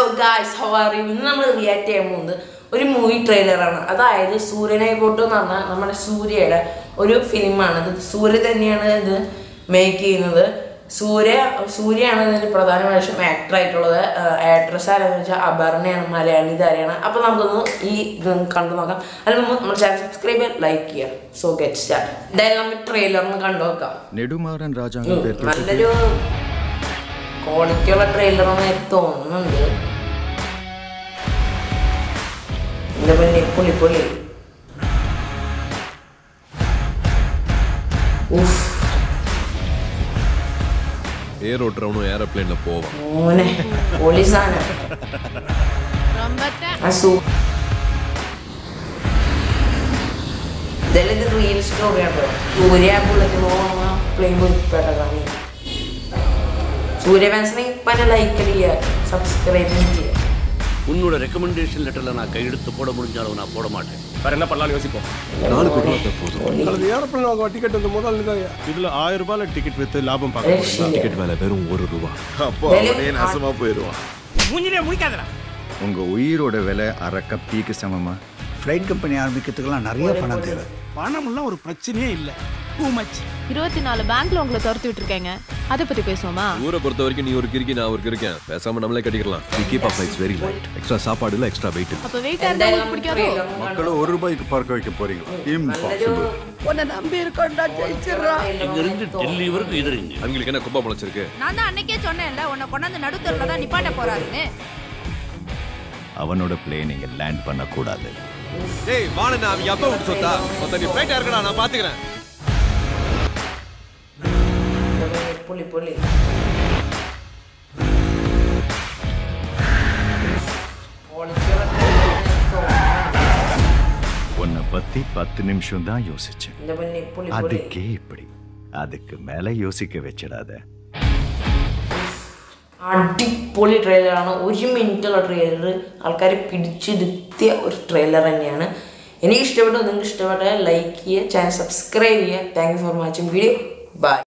Guys ഹവാറി ഇന്ന് നമ്മൾ react ചെയ്യാൻ പോകുന്നത് ഒരു മൂവി ട്രെയിലറാണ് അതായത് സൂര്യനെ പോട്ടോ എന്ന് പറഞ്ഞാൽ നമ്മുടെ സൂര്യയുടെ ഒരു ഫിലിമാണ് ഇത് സൂര്യ തന്നെയാണ് ഇത് മേക്ക് ചെയ്യുന്നത് സൂര്യ സൂര്യയാണ് ഇതിന് പ്രധാന വേഷം ആക്ടർ ആയിട്ടുള്ളത് ആക്ട്രസ് ആരെന്ന് വെച്ചാൽ അപർണയാണ് മലയാളി താരയാണ് അപ്പോൾ നമുക്കൊന്ന് ഈ ഇത് കണ്ടു നോക്കാം അതിന് മുമ്പ് നമ്മുടെ ചാനൽ സബ്സ്ക്രൈബ് ചെയ്യാൻ ലൈക്ക് ചെയ്യുക സോ ഗെറ്റ് സ്റ്റാർട്ട് എന്തായാലും നമുക്ക് ട്രെയിലറിന് കണ്ടു നോക്കാം നെടുമാറൻ രാജാംഗം പേർ നല്ലൊരു ക്വാളിറ്റിയുള്ള ട്രെയിലറാണ് എനിക്ക് തോന്നുന്നുണ്ട് എന്റെ പിന്നെ പുളി പുളി ഉഫ് ஏர் ஓட்டுறவனும் ஏரோப்ளேன்ல போவான் മോനെ പൊളി സാധനം ആ സൂ ഇതെല്ലാം ഇത് റിയൽ സ്റ്റോറി ആണോ സൂര്യ ബുള്ളറ്റ് പോകാൻ പ്ലെയിൻ പോയിട്ടാണ് സൂര്യ ഫാൻസിനെ ഇപ്പം ലൈക്ക് ചെയ്യുക സബ്സ്ക്രൈബ് ചെയ്യുക உன்னோட ரெக்கமெண்டேஷன் லெட்டர்ல நான் கையெழுத்து போட முடிஞ்சாலும் நான் போட மாட்டேன் வேற என்ன பண்ணலாம்னு யோசிப்போம் நாலு கோடி ரூபாய் போதும் அது ஏரோப்ளேன் வாங்க டிக்கெட் வந்து முதல்ல தான் இதுல ஆயிரம் ரூபாயில டிக்கெட் வித்து லாபம் பார்க்க போறீங்களா டிக்கெட் மேல வெறும் ஒரு ரூபா அப்போ விலை- அவனே நாசமா போயிடுவான் உங்க உயிரோட விலை அரை கப் டீக்கு சமமா ஃப்ளைட் கம்பெனி ஆரம்பிக்கிறதுக்கெல்லாம் நிறைய பணம் தேவை பணம்லாம் ஒரு பிரச்சனையே இல்லை டூ மச் இருபத்தி நாலு பேங்க்ல உங்களை துரத்தி விட்டுருக்கேங்க அதை பத்தி பேசுவோமா ஊரை பொறுத்த வரைக்கும் நீ ஒரு கிறுக்கி நான் ஒரு கிறுக்கேன் பேசாம நம்மளே கட்டிக்கலாம் we keep up lights very light extra சாப்பாடு இல்ல எக்ஸ்ட்ரா வெயிட் அப்ப வெயிட்டா இருந்தா എന്തായാലും உங்களுக்கு നമുക്ക് பிடிக்காதோ trailer ഒന്ന് மக்களை ஒரு ரூபாய்க்கு பார்க்க வைக்க போறீங்க നല്ലൊരു இம்பாசிபிள் இங்க இருந்து டெல்லி வரைக்கும் எதிரிங்க அவங்களுக்கு என்ன குப்பா முளைச்சிருக்கு நான் தான் அன்னைக்கே சொன்னேன்ல உன்னை கொண்டாந்து நடுத்தரில் தான் நிப்பாட்ட போறாருன்னு அவனோட பிளேன் இங்க லேண்ட் பண்ணக்கூடாது டேய் வாண நான் அவங்க அப்பா விட்டு சொத்தா மொத்த நீ ஃப்ளைட் இருக்கடா நான் பாத்துக்கிறேன் പുളി പുളി ക്വാളിറ്റിയുള്ള trailer ആണ് എനിക്ക് തോന്നുന്നത്. உன்னை பத்தி பத்து நிமிஷம் தான் யோசிச்சேன் എന്റെ പിന്നെ പുളി പുളി அதுக்கே இப்படி அதுக்கு மேல யோசிக்க வச்சிடாத അടിപൊളി ട്രെയിലറാണ് ഒരു മിനിറ്റുള്ള ട്രെയിലർ ആൾക്കാർ പിടിച്ചെടുത്തിയ ഒരു ട്രെയിലർ തന്നെയാണ് എനിക്ക് ഇഷ്ടപ്പെട്ടു നിങ്ങൾക്ക് ഇഷ്ടപ്പെട്ട ലൈക്ക് ചെയ്യുക ചാനൽ സബ്സ്ക്രൈബ് ചെയ്യുക thank you for watching video by